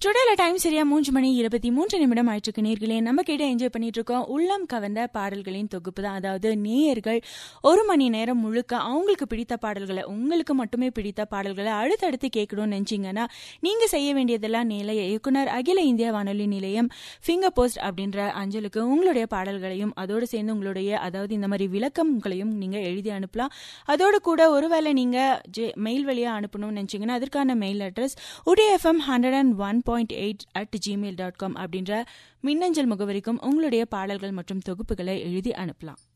ஸ்டுடியோல time சரியா மூன்று மணி இருபத்தி மூன்று நிமிடம் ஆயிட்டு நேர்களே நம்ம கிட்ட என்ஜாய் பண்ணிட்டு இருக்கோம் உள்ளம் கவர்ந்த பாடல்களின் தொகுப்பு தான் அதாவது நேயர்கள் ஒரு மணி நேரம் முழுக்க அவங்களுக்கு பிடித்த பாடல்களை உங்களுக்கு மட்டுமே பிடித்த பாடல்களை அடுத்தடுத்து கேட்கணும்னு நினைச்சீங்கன்னா நீங்க செய்ய வேண்டியதெல்லாம் நிலைய இயக்குனர் அகில இந்திய வானொலி நிலையம் ஃபிங்கர் போஸ்ட் அப்படின்ற அஞ்சலுக்கு உங்களுடைய பாடல்களையும் அதோடு சேர்ந்து உங்களுடைய அதாவது இந்த மாதிரி விளக்கங்களையும் நீங்க எழுதி அனுப்பலாம் அதோடு கூட ஒருவேளை நீங்க ஜே மெயில் வழியா அனுப்பணும்னு நினைச்சீங்கன்னா அதற்கான mail address UDFM hundred and one point eight at Gmail dot com அப்படின்ற மின்னஞ்சல் முகவரிக்கும் உங்களுடைய பாடல்கள் மற்றும் தொகுப்புகளை எழுதி அனுப்பலாம்